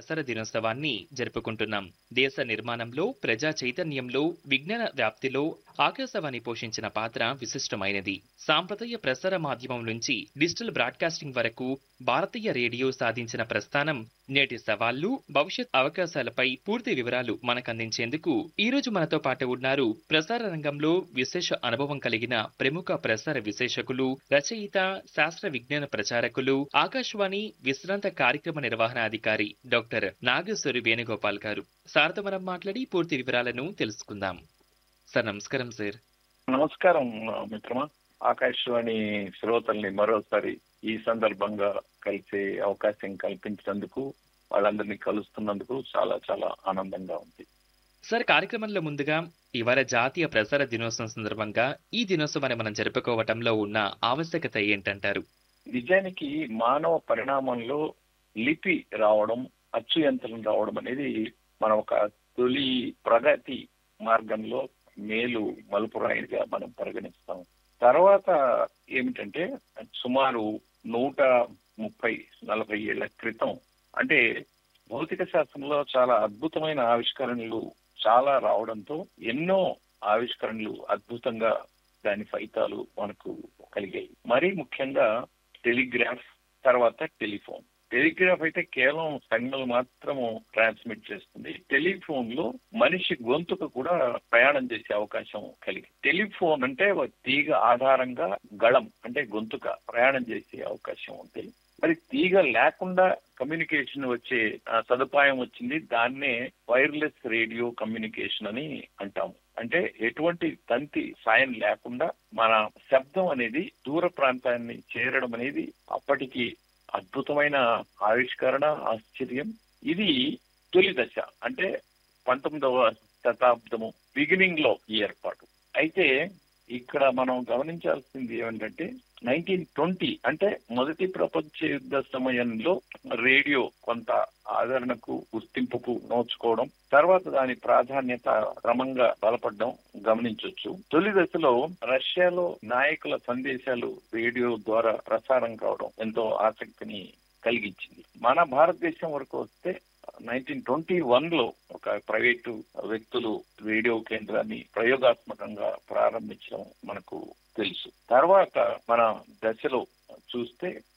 ప్రసార దినోత్సవాన్ని జరుపుకుంటున్నాం దేశ నిర్మాణంలో ప్రజా చైతన్యంలో విజ్ఞాన వ్యాప్తిలో ఆకాశవాణి పోషించిన పాత్ర విశిష్టమైనది సాంప్రదాయ ప్రసార మాధ్యమం నుంచి డిజిటల్ బ్రాడ్కాస్టింగ్ వరకు భారతీయ రేడియో సాధించిన ప్రస్థానం నేటి సవాళ్లు భవిష్యత్ అవకాశాలపై పూర్తి వివరాలు మనకందించేందుకు ఈ రోజు మనతో పాటు ఉన్నారు ప్రసార రంగంలో విశేష అనుభవం కలిగిన ప్రముఖ ప్రసార విశేషకులు రచయిత శాస్త్ర విజ్ఞాన ప్రచారకులు ఆకాశవాణి విశ్రాంత కార్యక్రమ నిర్వహణ అధికారి డాక్టర్ నాగేశ్వరి వేణుగోపాల్ గారు సార్తో మనం మాట్లాడి పూర్తి వివరాలను తెలుసుకుందాం సార్ నమస్కారం సార్ నమస్కారం మిత్రమా ఆకాశవాణి శ్రోతల్ని మరోసారి ఈ సందర్భంగా కలిసే అవకాశం కల్పించినందుకు వాళ్ళందరినీ కలుస్తున్నందుకు చాలా చాలా ఆనందంగా ఉంది సార్ కార్యక్రమంలో ముందుగా ఇవాళ జాతీయ ప్రసార దినోత్సవం సందర్భంగా ఈ దినోత్సవాన్ని మనం జరుపుకోవటంలో ఉన్న ఆవశ్యకత ఏంటంటారు నిజానికి మానవ పరిణామంలో లిపి రావడం అచ్చు యంత్రం రావడం అనేది మన ఒక తొలి ప్రగతి మార్గంలో మేలు మలుపురాయిగా మనం పరిగణిస్తాం తర్వాత ఏమిటంటే సుమారు నూట ముప్పై నలభై ఏళ్ల క్రితం అంటే భౌతిక శాస్త్రంలో చాలా అద్భుతమైన ఆవిష్కరణలు చాలా రావడంతో ఎన్నో ఆవిష్కరణలు అద్భుతంగా దాని ఫలితాలు మనకు కలిగాయి మరీ ముఖ్యంగా టెలిగ్రాఫ్ తర్వాత టెలిఫోన్ టెలిగ్రాఫ్ అయితే కేవలం సంజ్ఞలు మాత్రము ట్రాన్స్మిట్ చేస్తుంది టెలిఫోన్ లో మనిషి గొంతుకు కూడా ప్రయాణం చేసే అవకాశం కలిగి టెలిఫోన్ అంటే ఒక తీగ ఆధారంగా గళం అంటే గొంతుక ప్రయాణం చేసే అవకాశం ఉంది మరి తీగ లేకుండా కమ్యూనికేషన్ వచ్చే ఆ, సదుపాయం వచ్చింది దాన్నే వైర్లెస్ రేడియో కమ్యూనికేషన్ అని అంటాము అంటే ఎటువంటి తంతి సాయం లేకుండా మన శబ్దం అనేది దూర ప్రాంతాన్ని చేరడం అనేది అప్పటికి అద్భుతమైన ఆవిష్కరణ ఆశ్చర్యం ఇది తొలి దశ అంటే పంతొమ్మిదవ శతాబ్దము బిగినింగ్ లో ఈ ఏర్పాటు అయితే ఇక్కడ మనం గమనించాల్సింది ఏమిటంటే నైన్టీన్ ట్వంటీ అంటే మొదటి ప్రపంచ యుద్ధ సమయంలో రేడియో కొంత ఆదరణకు గుర్తింపుకు నోచుకోవడం తర్వాత దాని ప్రాధాన్యత క్రమంగా బలపడడం గమనించవచ్చు తొలి దశలో రష్యాలో నాయకుల సందేశాలు రేడియో ద్వారా ప్రసారం కావడం ఎంతో ఆసక్తిని కలిగించింది మన భారతదేశం వరకు వస్తే నైన్టీన్ ట్వంటీ వన్ లో ఒక ప్రైవేటు వ్యక్తులు రేడియో కేంద్రాన్ని ప్రయోగాత్మకంగా ప్రారంభించడం మనకు తెలుసు తర్వాత మన దశలో చూస్తే